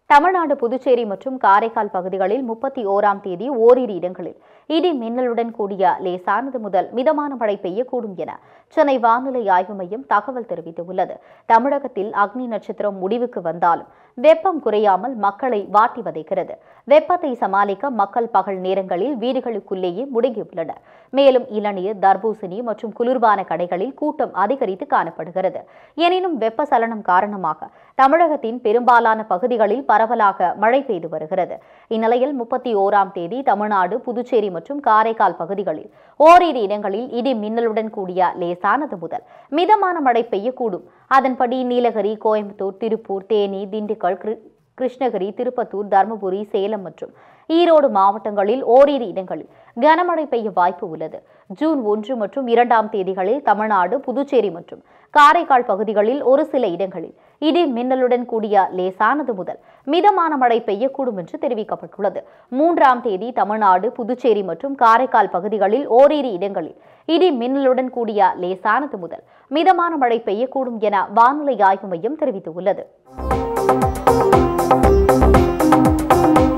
தமிழ்நாடு புதுச்சேரி மற்றும் காரைக்கால் பகுதிகளில் முப்பத்தி ஓராம் தேதி ஓரிரு இடங்களில் இடி மின்னலுடன் கூடிய லேசானது முதல் மிதமான மழை பெய்யக்கூடும் என சென்னை வானிலை ஆய்வு மையம் தகவல் தெரிவித்துள்ளது தமிழகத்தில் அக்னி நட்சத்திரம் முடிவுக்கு வந்தாலும் வெப்பம் குறையாமல் மக்களை வாட்டி வதைக்கிறது வெப்பத்தை சமாளிக்க மக்கள் பகல் நேரங்களில் வீடுகளுக்குள்ளேயே முடங்கியுள்ளனர் மேலும் இளநீர் தர்பூசணி மற்றும் குளிர்பான கடைகளில் கூட்டம் அதிகரித்து காணப்படுகிறது எனினும் வெப்பசலனம் காரணமாக தமிழகத்தின் பெரும்பாலான பகுதிகளில் பரவலாக மழை பெய்து வருகிறது இந்நிலையில் முப்பத்தி ஓராம் தேதி தமிழ்நாடு புதுச்சேரி மற்றும் காரைக்கால் பகுதிகளில் ஓரிரு இடங்களில் இடி மின்னலுடன் கூடிய லேசானது முதல் மிதமான மழை பெய்யக்கூடும் அதன்படி நீலகிரி கோயம்புத்தூர் திருப்பூர் தேனி திண்டுக்கல் கிரு- கிருஷ்ணகிரி திருப்பத்தூர் தருமபுரி சேலம் மற்றும் ஈரோடு மாவட்டங்களில் ஓரிரு இடங்களில் கனமழை பெய்ய வாய்ப்பு உள்ளது ஜூன் ஒன்று மற்றும் இரண்டாம் தேதிகளில் தமிழ்நாடு புதுச்சேரி மற்றும் காரைக்கால் பகுதிகளில் ஒரு சில இடங்களில் இடி மின்னலுடன் கூடிய லேசானது முதல் மிதமான மழை பெய்யக்கூடும் என்று தெரிவிக்கப்பட்டுள்ளது மூன்றாம் தேதி தமிழ்நாடு புதுச்சேரி மற்றும் காரைக்கால் பகுதிகளில் ஓரிரு இடங்களில் இடி மின்னலுடன் கூடிய லேசானது முதல் மிதமான மழை பெய்யக்கூடும் என வானிலை ஆய்வு மையம் தெரிவித்துள்ளது